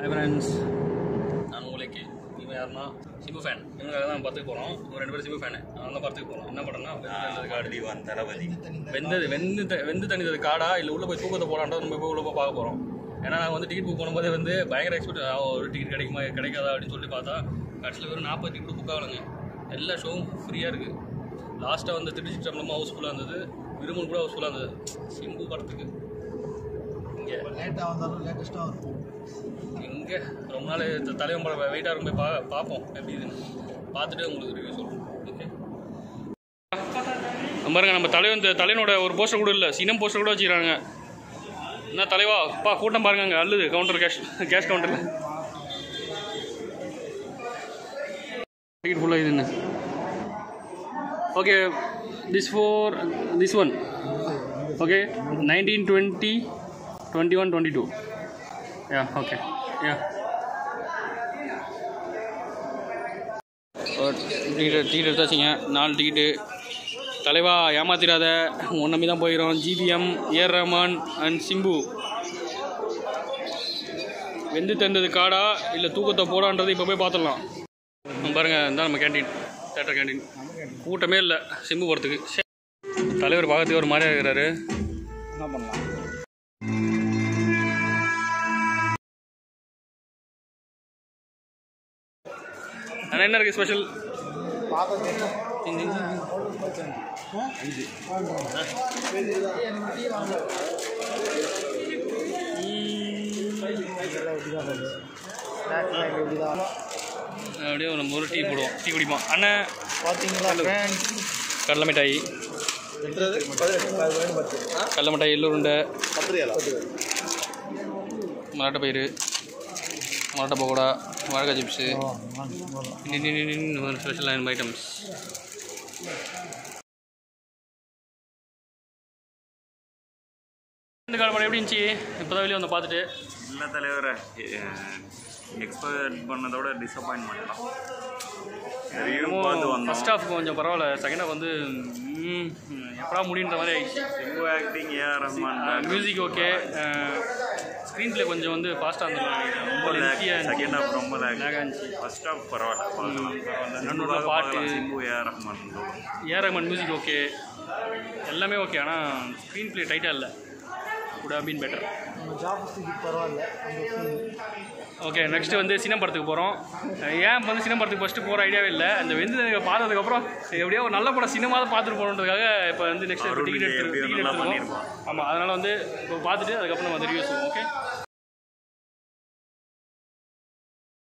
Hi friends நான் உங்களுக்கு இவன் யாருன்னா சிம்பு ஃபேன் இவங்களுக்காக தான் படத்துக்கு போகிறோம் இவங்க ரெண்டு பேரும் சிம்பு ஃபேனு நான் தான் படத்துக்கு போகிறோம் என்ன படம்னா வெந்தது காடு டிவான் தளபதி வெந்தது வெந்து த- வெந்து தணிந்தது காடா இல்லை உள்ளே போய் தூக்கத்தை போடான்றது நம்ம போய் உள்ளே போய் பார்க்க போகிறோம் ஏன்னா நாங்கள் வந்து டிக்கெட் புக் பண்ணும்போது வந்து பயங்கர எக்ஸ்பெக்ட் ஒரு டிக்கெட் கிடைக்குமா கிடைக்காதா அப்படின்னு சொல்லி பார்த்தா கடைசியில் வெறும் நாற்பது டிக்கெட் புக் ஆகலைங்க எல்லா ஷோவும் ஃப்ரீயாக இருக்குது லாஸ்ட்டாக வந்து திருச்சி சம்பளமாக ஹவுஸ்ஃபுல்லாக இருந்தது விரும்பல் கூட ஹவுஸ்ஃபுல்லாக இருந்தது சிம்பு படத்துக்கு இங்கே லேட்டாக வந்தாலும் லேட்டஸ்ட்டாக இருக்கும் எங்கே ரொம்ப நாள் த- தலைவன் படம் வெயிட்டாக இருக்கும் போய் பா பார்ப்போம் எப்படி இதுன்னு பார்த்துட்டு உங்களுக்கு ரிவ்யூ சொல்கிறோம் ஓகே பாருங்க நம்ம தலைவன் த- தலைவனோட ஒரு போஸ்டர் கூட இல்லை சினம் போஸ்டர் கூட வச்சுக்கிறாங்க என்ன தலைவா பா கூட்டம் பாருங்க அங்கே அள்ளுது கவுண்டர் கேஷ் கேஷ் கவுண்டரில் டிக்கெட் ஃபுல்லாக இதுன்னு okay this four this one okay nineteen twenty twenty one twenty two yeah okay yeah ticket ticket எடுத்தாச்சுங்க நாலு டிக்கெட்டு தலைவா ஏமாத்திராத உன் நம்பி தான் போயிடும் ஜிபிஎம் ஏர் ரஹ்மான் அண்ட் சிம்பு வெந்து தந்தது காடா இல்லை தூக்கத்தை போடான்றது இப்போ போய் பார்த்துடலாம் பாருங்க இதான் நம்ம கேண்டீன் தேட்டர் கேண்டீன் கூட்டமே இல்லை சிம்பு போகிறதுக்கு தலைவர் பார்க்கறதுக்கு ஒரு மாதிரியா இருக்கிறாரு என்ன பண்ணலாம் ஆனால் என்ன இருக்குது ஸ்பெஷல் அப்படியே நம்ம ஒரு டீ போடுவோம் டீ குடிப்போம் அண்ணன் பார்த்தீங்களா ஃப்ரெண்ட்ஸ் கடலை மிட்டாய் கடலை மிட்டாய் எள்ளுருண்டை மராட்டை பயிறு மராட்டை பக்கோடா மிளகா சிப்ஸு ஸ்பெஷல் லைன் ஐட்டம்ஸ் இந்த கால் படம் எப்படி இருந்துச்சு இப்போ தான் வெளியே வந்து பார்த்துட்டு இல்லை தலைவரை எக்ஸ்பெக்ட் பண்ணதோட டிசப்பாயின்மெண்ட் தான் ரிவ்யூ பார்த்து வந்தோம் ஃபர்ஸ்ட் ஹாஃப் கொஞ்சம் பரவாயில்ல செகண்ட் ஹாஃப் வந்து ம், எப்படா முடின்ற மாதிரி ஆயிடுச்சு Simbu acting AR Rahman music okay screen play கொஞ்சம் வந்து ஃபாஸ்ட்டாக இருந்திருக்கும் ரொம்ப ரொம்ப லேக் லென்த்தியாக செகண்ட் ஹாஃப் ரொம்ப லேக் லேக் இருந்துச்சு ஃபர்ஸ்ட் ஹாஃப் பரவாயில்ல பார்க்கலாம் நடுவுல பாட்டு. சிம்பு ஏஆர் ரஹ்மான் ஏஆர் ரஹ்மான் மியூசிக் ஓகே எல்லாமே ஓகே ஆனால் ஸ்க்ரீன் ப்ளே டைட்டாக இல்லை குட் ஹவ் பீன் பெட்டர் நம்ம ஜாப் ஸ்டிக்கு பரவாயில்ல அந்த ஃபீல் ஓகே நெக்ஸ்ட் வந்து சினிமா படத்துக்கு போகிறோம் ஏன் இப்ப வந்து சினிமா படத்துக்கு ஃபஸ்ட்டு போகிற ஐடியாவே இல்லை அந்த வெந்து பார்த்ததுக்கப்புறம் எப்படியோ ஒரு நல்ல படம் சினிமா தான் பார்த்துட்டு போகணுன்றதுக்காக இப்போ வந்து நெக்ஸ்ட் அருள் டிக்கெட் விஜய் எடுத்து எப்படியோ டிக்கெட் நல்லா எடுத்துருக்கோம் ஆமாம் அதனால் வந்து இப்போ பார்த்துட்டு அதுக்கப்புறம் நம்ம ரிவ்யூ சொல்லுவோம் ஓகே